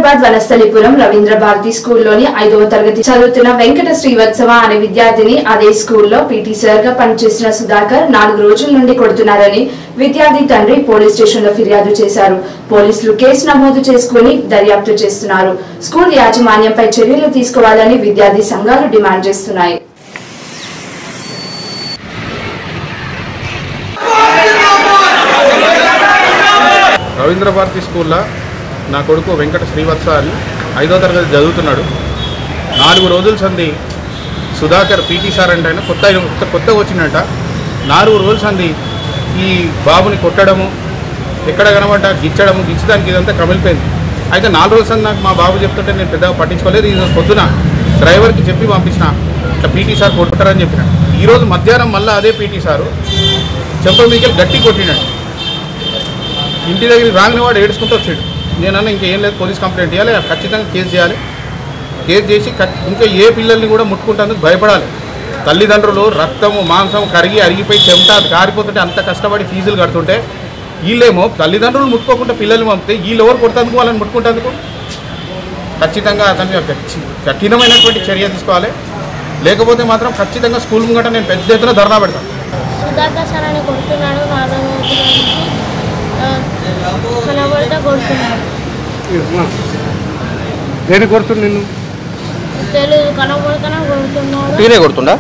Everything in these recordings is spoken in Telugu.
హైదరాబాద్ వనస్థలిపురం రవీంద్ర భారతి స్కూల్లోని ఐదవ తరగతి చదువుతున్న వెంకట శ్రీవత్సవ అనే విద్యార్థిని అదే స్కూల్లో పీటీ సార్ గా పనిచేసిన సుధాకర్ నాలుగు రోజుల నుండి కొడుతున్నారని విద్యార్థి తండ్రి పోలీస్ స్టేషన్ లో ఫిర్యాదు చేశారు పోలీసులు కేసు నమోదు చేసుకుని దర్యాప్తు చేస్తున్నారు స్కూల్ యాజమాన్యంపై చర్యలు తీసుకోవాలని విద్యార్థి సంఘాలు డిమాండ్ చేస్తున్నాయి రవీంద్ర భారతి స్కూల్లో నా కొడుకు వెంకట శ్రీవత్స అని ఐదో తరగతి చదువుతున్నాడు నాలుగు రోజుల సంది సుధాకర్ పీటీ సార్ అంటే ఆయన కొత్త కొత్త కొత్తగా వచ్చిందంట నాలుగు రోజుల సంది ఈ బాబుని కొట్టడము ఎక్కడ కనబడ్డా గిచ్చడము గిచ్చడానికి ఇదంతా కమిలిపోయింది అయితే నాలుగు రోజుల సంది నాకు మా బాబు చెప్తుంటే నేను పెద్దగా పట్టించుకోలేదు ఈ రోజు పొద్దున డ్రైవర్కి చెప్పి పంపించిన ఇట్లా పీటీ సార్ కొట్టారని చెప్పిన ఈరోజు మధ్యాహ్నం మళ్ళీ అదే పీటీ సారు చెంప మీకెళ్ళి గట్టి కొట్టినాడు ఇంటి దగ్గరికి రాగానే వాడు ఏడుచుకుంటూ వచ్చాడు నేనన్నా ఇంకా ఏం లేదు పోలీస్ కంప్లైంట్ చేయాలి ఖచ్చితంగా కేసు చేయాలి కేసు చేసి ఖచ్- ఇంకా ఏ పిల్లల్ని కూడా ముట్టుకుంటేందుకు భయపడాలి తల్లిదండ్రులు రక్తము మాంసం కరిగి అరిగిపోయి చెమట అది కారిపోతుంటే అంత కష్టపడి ఫీజులు కడుతుంటే వీళ్ళేమో తల్లిదండ్రులు ముట్టుకోకుండా పిల్లల్ని పంపితే వీళ్ళు ఎవరు కొడతాందుకు వాళ్ళని ముట్టుకుంటేందుకు ఖచ్చితంగా అతని యొక్క చి- కఠినమైనటువంటి చర్య తీసుకోవాలి లేకపోతే మాత్రం ఖచ్చితంగా స్కూల్ ముంగట నేను పెద్ద ఎత్తున ధర్నా పెడతాను సుధాకర్ సార్ అని కొడుతున్నాడు నాలుగు రోజుల నుంచి ఆ, కనబడితే కొడుతున్నాడు దేని కొడుతుంది నిన్ను తెలియదు కనబడితేనే కొడుతున్నాడు తీనే కొడుతుండా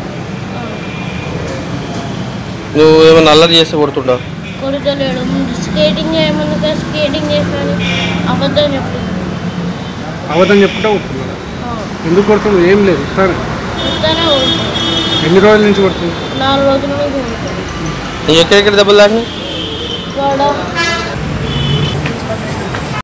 నువ్వు ఏమైనా అల్లరి చేస్తే కొడుతుండా కొడుతలేడు ముందు స్కేటింగ్ చేయమందుకే స్కేటింగ్ చేశాను అబద్ధం చెప్పింది అవధం చెప్పుకుంటా కొడుతున్నాడు ఎందుకు కొడుతుంది ఏం లేదు సరే చెప్తానే కొడుతుంది ఎన్ని రోజుల నుంచి కొడుతుంది నాలుగు రోజుల నుంచి కొడుతుంది నీ ఎక్కడెక్కడ దెబ్బలు తాకినాయి వాడ